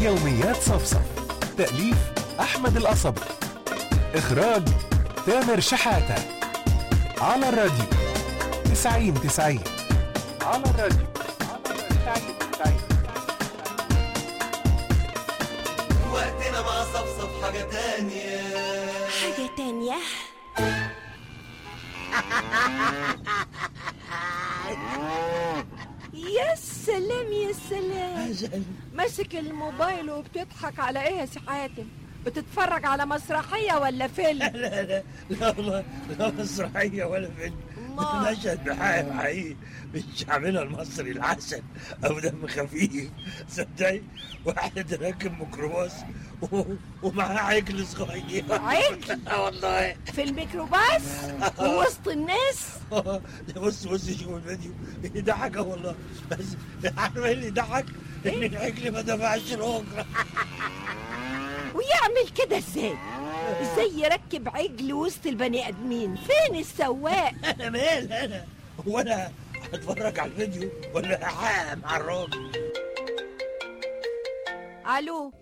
يوميات صفصف تأليف أحمد القصبي إخراج تامر شحاتة على الراديو 90 90 على الراديو 90 90 وقتنا مع صفصف حاجة تانية حاجة تانية يا سلام يا سلام ماسك الموبايل وبتضحك على ايه يا سي حاتم بتتفرج على مسرحية ولا فيلم لا لا لا والله لا مسرحية ولا فيلم الله. مشهد بحقيقي حقيقي من شعبنا المصري العسل أو دم خفيف صدقي واحد راكب ميكروباص و- ومعاه عجل صغير عجل؟ اه والله في الميكروباص ووسط الناس بص بص شوف الفيديو يضحك والله بس عارفه ايه اللي يضحك؟ ان العجل ما دفعش الاجره ويعمل كده ازاي ازاي يركب عجل وسط البني ادمين فين السواق انا مال انا هو انا هتفرج على الفيديو ولا هحقق مع الراجل الو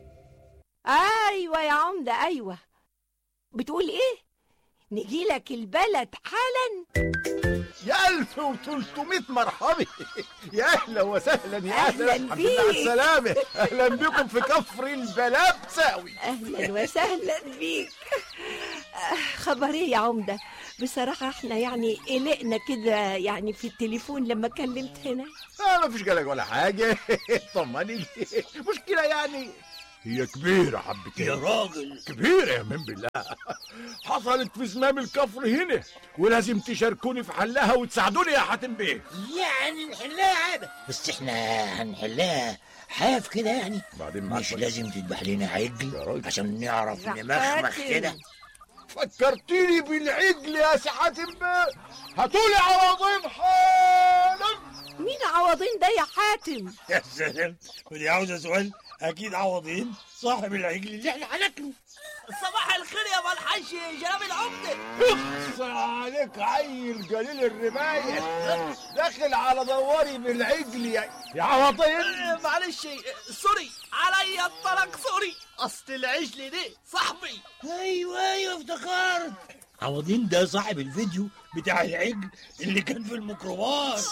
ايوه يا عمده ايوه بتقول ايه نجيلك البلد حالا يا 1300 مرحبا يا اهلا وسهلا يا أهلاً الحمد لله على بيك. السلامة اهلا بكم في كفر البلابساوي اهلا وسهلا بيك آه، خبر ايه يا عمده بصراحه احنا يعني قلقنا كده يعني في التليفون لما كلمت هنا آه ما فيش قلق ولا حاجة طمني مشكلة يعني هي كبيرة حبتين يا راجل كبيرة يا من بالله حصلت في زمام الكفر هنا ولازم تشاركوني في حلها وتساعدوني يا حاتم بيه يعني نحلها عادة بس احنا هنحلها حاف كده يعني بعدين معاك مش بقى. لازم تذبح لنا يا عجل راجل. عشان نعرف يا نمخمخ حاتم. كده فكرتيني بالعجل يا سي حاتم بيه هاتولي عوضين حالا مين عوضين ده يا حاتم يا سلام ودي عاوزة سؤال أكيد عوضين صاحب العجل اللي احنا هناكله صباح الخير يا ملحش جناب العمدة اخص عليك عيل قليل الرماية داخل على دواري بالعجل يا يا عوضين معلش سوري عليا الطلاق سوري اصل العجل دي صاحبي ايوه ايوه افتكرت عوضين ده صاحب الفيديو بتاع العجل اللي كان في الميكروباص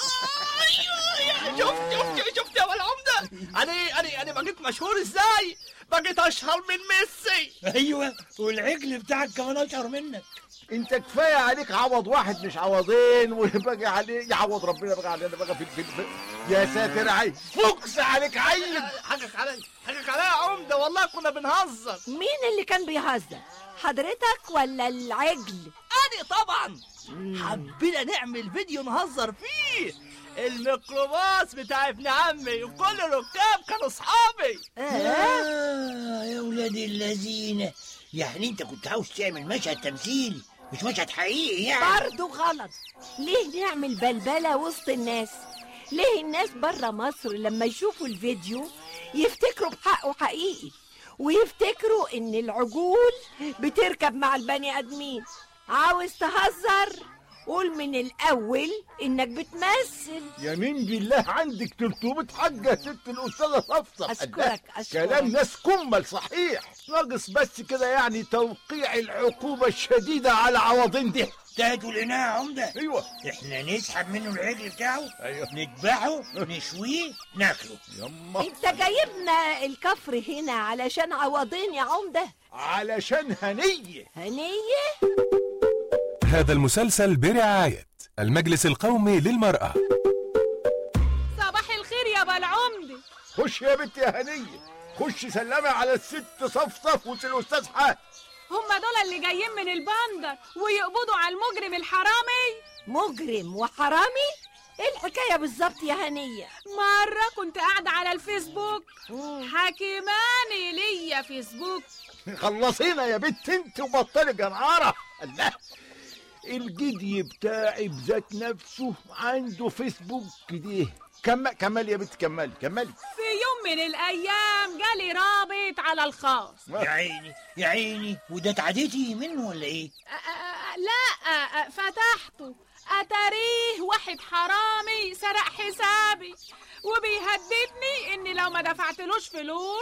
شفت شفت شفت يا العمدة انا انا انا بقيت مشهور ازاي بقيت اشهر من ميسي ايوه والعجل بتاعك كمان اشهر منك انت كفايه عليك عوض واحد مش عوضين وبقى عليه يعوض ربنا بقى علينا بقى في, في, في يا ساتر عيل فكس عليك عيل حقك علي حقك علي يا عمدة والله كنا بنهزر مين اللي كان بيهزر حضرتك ولا العجل انا طبعا حبينا نعمل فيديو نهزر فيه الميكروباص بتاع ابن عمي وكل الركاب كانوا اصحابي آه. آه يا ولاد الذين يعني انت كنت عاوز تعمل مشهد تمثيلي مش مشهد حقيقي يعني برضه غلط ليه نعمل بلبلة وسط الناس ليه الناس برا مصر لما يشوفوا الفيديو يفتكروا بحقه حقيقي ويفتكروا ان العجول بتركب مع البني ادمين عاوز تهزر قول من الاول انك بتمثل يمين بالله عندك 300 حاجه يا ست الاستاذه صفصف أشكرك، أشكرك. كلام ناس كمل صحيح ناقص بس كده يعني توقيع العقوبه الشديده على عوضين دي انتهت ولقيناها يا عمده ايوه احنا نسحب منه العجل بتاعه ايوه نذبحه نشويه ناكله يما انت جايبنا الكفر هنا علشان عوضين يا عمده علشان هنيه هنيه هذا المسلسل برعاية المجلس القومي للمرأة صباح الخير يا بالعمدة خش يا بنت يا هنيه خش سلمي على الست صفصف والاستاذ حات هم دول اللي جايين من البندر ويقبضوا على المجرم الحرامي مجرم وحرامي ايه الحكايه بالظبط يا هنيه مرة كنت قاعدة على الفيسبوك مم. حكيماني ليا فيسبوك خلصينا يا بنت انت وبطلي جنعاره الله الجدي بتاعي بذات نفسه عنده فيسبوك كده كم كمل يا بنت كملي كملي في يوم من الأيام جالي رابط على الخاص يا عيني يا عيني وده اتعديتي منه ولا ايه أ- أ- أ- لا أ- أ- فتحته أتاريه واحد حرامي سرق حسابي وبيهددني إني لو ما دفعتلوش فلوس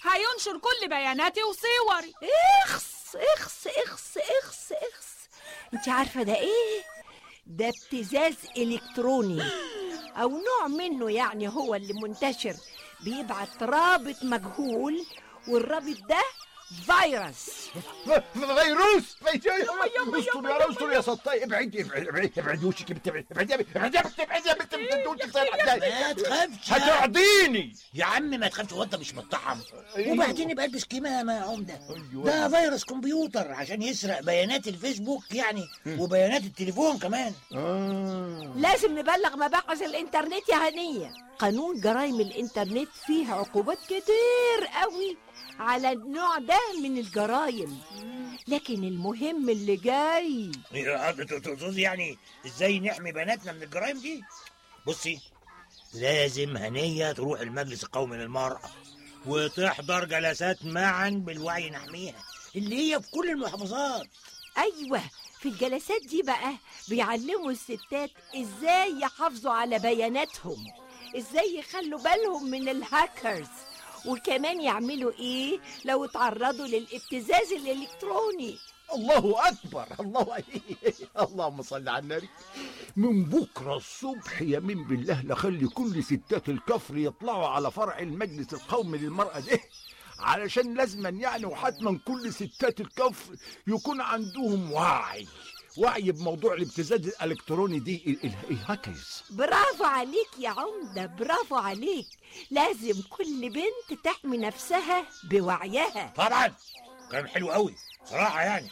هينشر كل بياناتي وصوري اخس اخس اخس اخس اخس انت عارفه ده ايه ده ابتزاز الكتروني او نوع منه يعني هو اللي منتشر بيبعت رابط مجهول والرابط ده فيروس فيروس استر يا استر يا سطاي ابعد ابعد ابعد ابعد وشك يا بنت ابعد ابعد ابعد يا بنت ابعد يا بنت ابعد وشك ما تخافش هتعديني يا عم ما تخافش هو انت مش متطعم أيوه. وبعدين يبقى البس كمامه يا عمده أيوه. ده فيروس كمبيوتر عشان يسرق بيانات الفيسبوك يعني وبيانات التليفون كمان آه. لازم نبلغ مباحث الانترنت يا هنيه قانون جرائم الانترنت فيه عقوبات كتير قوي على النوع ده من الجرائم لكن المهم اللي جاي تقصدي يعني ازاي نحمي بناتنا من الجرائم دي بصي لازم هنية تروح المجلس القومي للمرأة وتحضر جلسات معا بالوعي نحميها اللي هي في كل المحافظات ايوه في الجلسات دي بقى بيعلموا الستات ازاي يحافظوا على بياناتهم ازاي يخلوا بالهم من الهاكرز وكمان يعملوا ايه لو اتعرضوا للابتزاز الالكتروني الله اكبر الله اللهم صل على النبي من بكره الصبح يمين بالله لخلي كل ستات الكفر يطلعوا على فرع المجلس القومي للمراه ده علشان لازما يعني وحتما كل ستات الكفر يكون عندهم وعي وعي بموضوع الابتزاز الالكتروني دي ال- ال- الهاكرز برافو عليك يا عمدة برافو عليك لازم كل بنت تحمي نفسها بوعيها طبعا كلام حلو قوي صراحة يعني